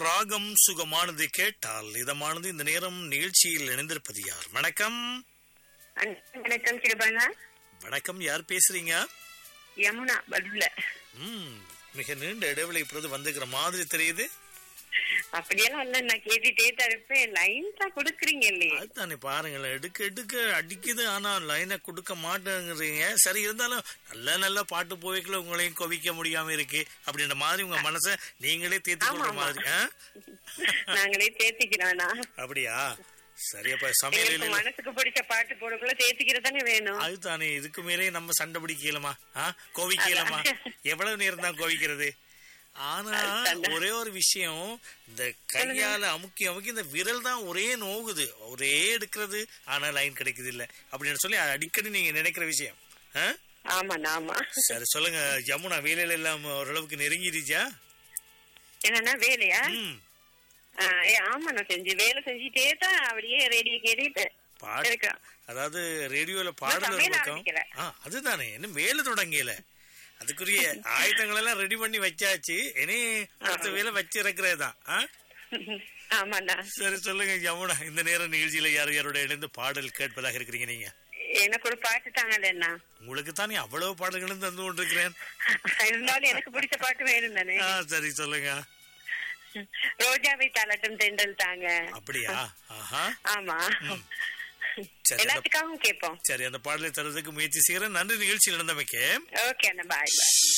ராகம் சுகமானது கேட்டால் இதமானது இந்த நேரம் நிகழ்ச்சியில் இணைந்திருப்பது யார் வணக்கம் வணக்கம் சிறுபாங்க வணக்கம் யார் பேசுறீங்க யமுனா பதுல ம் மிக நீண்ட இடைவெளி இப்பொழுது வந்துக்கிற மாதிரி தெரியுது அப்படியெல்லாம் இல்ல நான் கேட்டுட்டே தான் இருப்பேன் லைன் தான் கொடுக்குறீங்க இல்லையே அதுதானே பாருங்களேன் எடுக்க எடுக்க அடிக்குது ஆனா லைனை கொடுக்க மாட்டேங்கிறீங்க சரி இருந்தாலும் நல்ல நல்ல பாட்டு போய்க்குள்ள உங்களையும் கொவிக்க முடியாம இருக்கு அப்படின்ற மாதிரி உங்க மனசை நீங்களே தேத்தி ஆமா, கொள்ற ஆமா. மாதிரி ஆ? நாங்களே தேத்திக்கிறோம்னா அப்படியா சரி அப்ப எங்களுக்கு சமையல் மனசுக்கு பிடிச்ச பாட்டு போடக்குள்ள தேத்திக்கிறது தானே வேணும் அதுதானே இதுக்கு மேலே நம்ம சண்டை பிடிக்கலாமா ஆ? கோவிக்கலாமா எவ்வளவு நேரம் தான் கோவிக்கிறது ஆனா அதுதானே. ஒரே ஒரு விஷயம் இந்த கையால அமுக்கி அமுக்கி இந்த விரல் தான் ஒரே நோகுது ஒரே எடுக்கிறது ஆனா லைன் கிடைக்குது இல்ல அப்படின்னு சொல்லி அடிக்கடி நீங்க நினைக்கிற விஷயம் ஆ? ஆமாண்ணா ஆமா சரி சொல்லுங்க யமுனா வேலையில எல்லாம் ஓரளவுக்கு நெருங்கிடுச்சா என்னன்னா வேலையா ம் ஆ, ஏ, ஆமா நான் செஞ்சு வேலை செஞ்சுட்டே தான் அப்படியே ரேடியோ கேட்டுட்டு பாட்டு இருக்கேன் அதாவது ரேடியோல பாடல் ஒரு சமையல் பக்கம் ஆரம்பிக்கல. ஆ, அதுதானே இன்னும் வேலை தொடங்கல அதுக்குரிய ஆயுதங்கள் எல்லாம் ரெடி பண்ணி வச்சாச்சு இனி அடுத்த வேலை வச்சு இறக்குறதுதான் ஆ? ஆமாண்ணா சரி சொல்லுங்க யமுனா இந்த நேரம் நிகழ்ச்சியில யார் யாரோட இணைந்து பாடல் கேட்பதாக இருக்கிறீங்க நீங்க எனக்கு ஒரு பாட்டு தாங்கலண்ணா உங்களுக்கு தானே அவ்வளவு பாடல்களும் தந்து கொண்டிருக்கிறேன் இருந்தாலும் எனக்கு பிடிச்ச பாட்டு வேணும் தானே ஆ, சரி சொல்லுங்க ரோஜாவை தலட்டும் தென்றல் தாங்க அப்படியா ஆஹா ஆமா சரி, எல்லாத்துக்காகவும் கேட்போம் சரி அந்த பாடலை தருவதற்கு முயற்சி செய்யறேன் நன்றி நிகழ்ச்சியில் இருந்தமைக்கு ஓகே அண்ணா பாய் பாய்